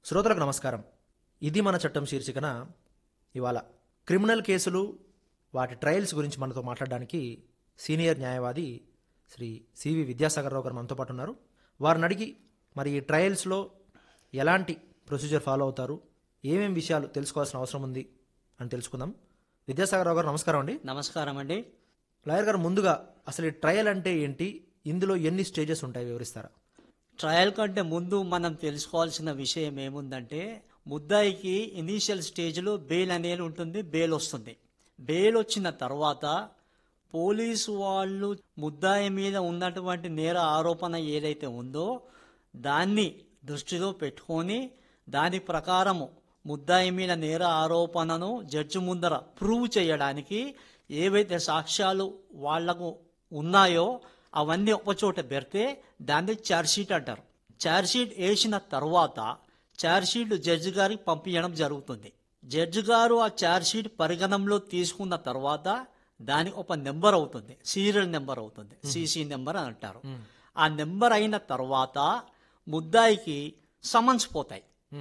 శ్రోతలకు నమస్కారం ఇది మన చట్టం శీర్షికన ఇవాళ క్రిమినల్ కేసులు వాటి ట్రయల్స్ గురించి మనతో మాట్లాడడానికి సీనియర్ న్యాయవాది శ్రీ సివి విద్యాసాగర్ రావు గారు మనతో పాటు ఉన్నారు వారిని అడిగి మరి ఈ ట్రయల్స్లో ఎలాంటి ప్రొసీజర్ ఫాలో అవుతారు ఏమేం విషయాలు తెలుసుకోవాల్సిన అవసరం ఉంది అని తెలుసుకుందాం విద్యాసాగర్ రావు గారు నమస్కారం అండి నమస్కారం అండి లాయర్ గారు ముందుగా అసలు ఈ ట్రయల్ అంటే ఏంటి ఇందులో ఎన్ని స్టేజెస్ ఉంటాయి వివరిస్తారా ట్రయల్ కంటే ముందు మనం తెలుసుకోవాల్సిన విషయం ఏముందంటే ముద్దాయికి ఇనీషియల్ స్టేజ్లో బెయిల్ అనేది ఉంటుంది బెయిల్ వస్తుంది బెయిల్ వచ్చిన తర్వాత పోలీసు వాళ్ళు ముద్దాయి మీద ఉన్నటువంటి నేర ఆరోపణ ఏదైతే ఉందో దాన్ని దృష్టిలో పెట్టుకొని దాని ప్రకారము ముద్దాయి మీద నేర ఆరోపణను జడ్జి ముందర ప్రూవ్ చేయడానికి ఏవైతే సాక్ష్యాలు వాళ్లకు ఉన్నాయో అవన్నీ ఒకచోట పెడితే దాన్ని ఛార్జ్షీట్ అంటారు ఛార్జ్షీట్ వేసిన తర్వాత ఛార్జ్షీట్ జడ్జి గారికి పంపించడం జరుగుతుంది జడ్జి గారు ఆ ఛార్జ్షీట్ పరిగణంలో తీసుకున్న తర్వాత దానికి ఒక నెంబర్ అవుతుంది సీరియల్ నెంబర్ అవుతుంది సీసీ నెంబర్ అని అంటారు ఆ నెంబర్ అయిన తర్వాత ముద్దాయికి సమన్స్ పోతాయి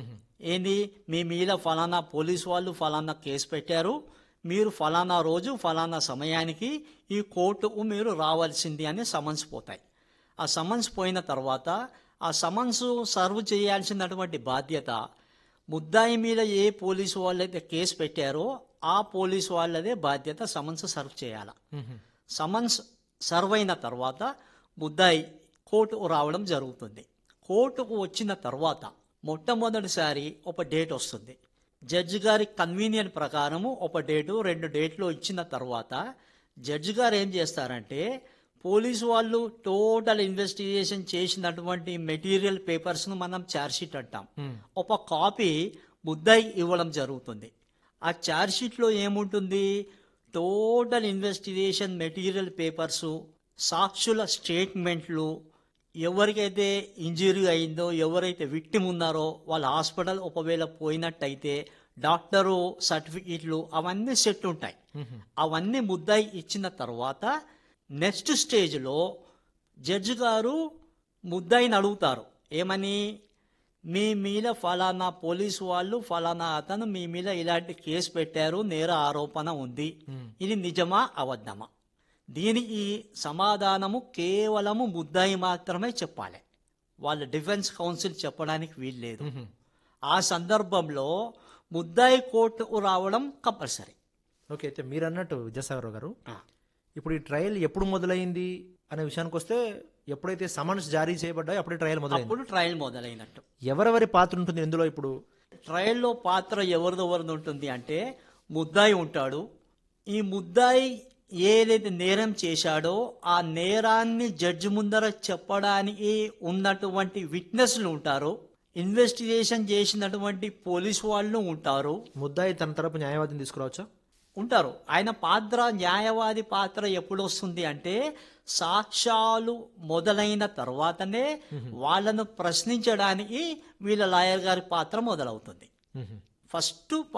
ఏంది మీ మీద ఫలానా పోలీసు వాళ్ళు ఫలానా కేసు పెట్టారు మీరు ఫలానా రోజు ఫలానా సమయానికి ఈ కోర్టుకు మీరు రావాల్సింది అని సమన్స్ పోతాయి ఆ సమన్స్ పోయిన తర్వాత ఆ సమన్స్ సర్వ్ చేయాల్సినటువంటి బాధ్యత ముద్దాయి మీద ఏ పోలీసు వాళ్ళైతే కేసు పెట్టారో ఆ పోలీసు వాళ్ళదే బాధ్యత సమన్స్ సర్వ్ చేయాలి సమన్స్ సర్వ్ అయిన తర్వాత ముద్దాయి కోర్టుకు రావడం జరుగుతుంది కోర్టుకు వచ్చిన తర్వాత మొట్టమొదటిసారి ఒక డేట్ వస్తుంది జడ్జి గారి కన్వీనియన్ ప్రకారము ఒక డేటు రెండు డేట్లు ఇచ్చిన తర్వాత జడ్జి గారు ఏం చేస్తారంటే పోలీసు వాళ్ళు టోటల్ ఇన్వెస్టిగేషన్ చేసినటువంటి మెటీరియల్ పేపర్స్ను మనం ఛార్జ్షీట్ అంటాం ఒక కాపీ ముద్దాయి ఇవ్వడం జరుగుతుంది ఆ ఛార్జ్షీట్లో ఏముంటుంది టోటల్ ఇన్వెస్టిగేషన్ మెటీరియల్ పేపర్సు సాక్షుల స్టేట్మెంట్లు ఎవరికైతే ఇంజరీ అయిందో ఎవరైతే విక్టిమ్ ఉన్నారో వాళ్ళ హాస్పిటల్ ఒకవేళ పోయినట్టయితే డాక్టరు సర్టిఫికెట్లు అవన్నీ సెట్ ఉంటాయి అవన్నీ ముద్దాయి ఇచ్చిన తర్వాత నెక్స్ట్ స్టేజ్లో జడ్జి గారు ముద్దాయిని అడుగుతారు ఏమని మీ మీద ఫలానా పోలీసు వాళ్ళు ఫలానా అతను మీ మీద ఇలాంటి కేసు పెట్టారు నేర ఆరోపణ ఉంది ఇది నిజమా అబద్ధమా దీనికి సమాధానము కేవలము ముద్దాయి మాత్రమే చెప్పాలి వాళ్ళ డిఫెన్స్ కౌన్సిల్ చెప్పడానికి వీల్లేదు ఆ సందర్భంలో ముద్దాయి కోర్టుకు రావడం కంపల్సరీ ఓకే అయితే మీరు అన్నట్టు విద్యాసాగర్ రావు గారు ఇప్పుడు ఈ ట్రయల్ ఎప్పుడు మొదలైంది అనే విషయానికి వస్తే ఎప్పుడైతే సమన్స్ జారీ చేయబడ్డాయో అప్పుడే ట్రయల్ మొదలైంది అప్పుడు ట్రయల్ మొదలైనట్టు ఎవరెవరి పాత్ర ఉంటుంది ఇందులో ఇప్పుడు ట్రయల్లో పాత్ర ఎవరిదెవరిది ఉంటుంది అంటే ముద్దాయి ఉంటాడు ఈ ముద్దాయి ఏదైతే నేరం చేశాడో ఆ నేరాన్ని జడ్జి ముందర చెప్పడానికి ఉన్నటువంటి విట్నెస్లు ఉంటారు ఇన్వెస్టిగేషన్ చేసినటువంటి పోలీసు వాళ్ళు ఉంటారు ముద్దాయి తన తరపు న్యాయవాదిని తీసుకురావచ్చా ఉంటారు ఆయన పాత్ర న్యాయవాది పాత్ర ఎప్పుడు వస్తుంది అంటే సాక్ష్యాలు మొదలైన తర్వాతనే వాళ్ళను ప్రశ్నించడానికి వీళ్ళ లాయర్ గారి పాత్ర మొదలవుతుంది ఫస్ట్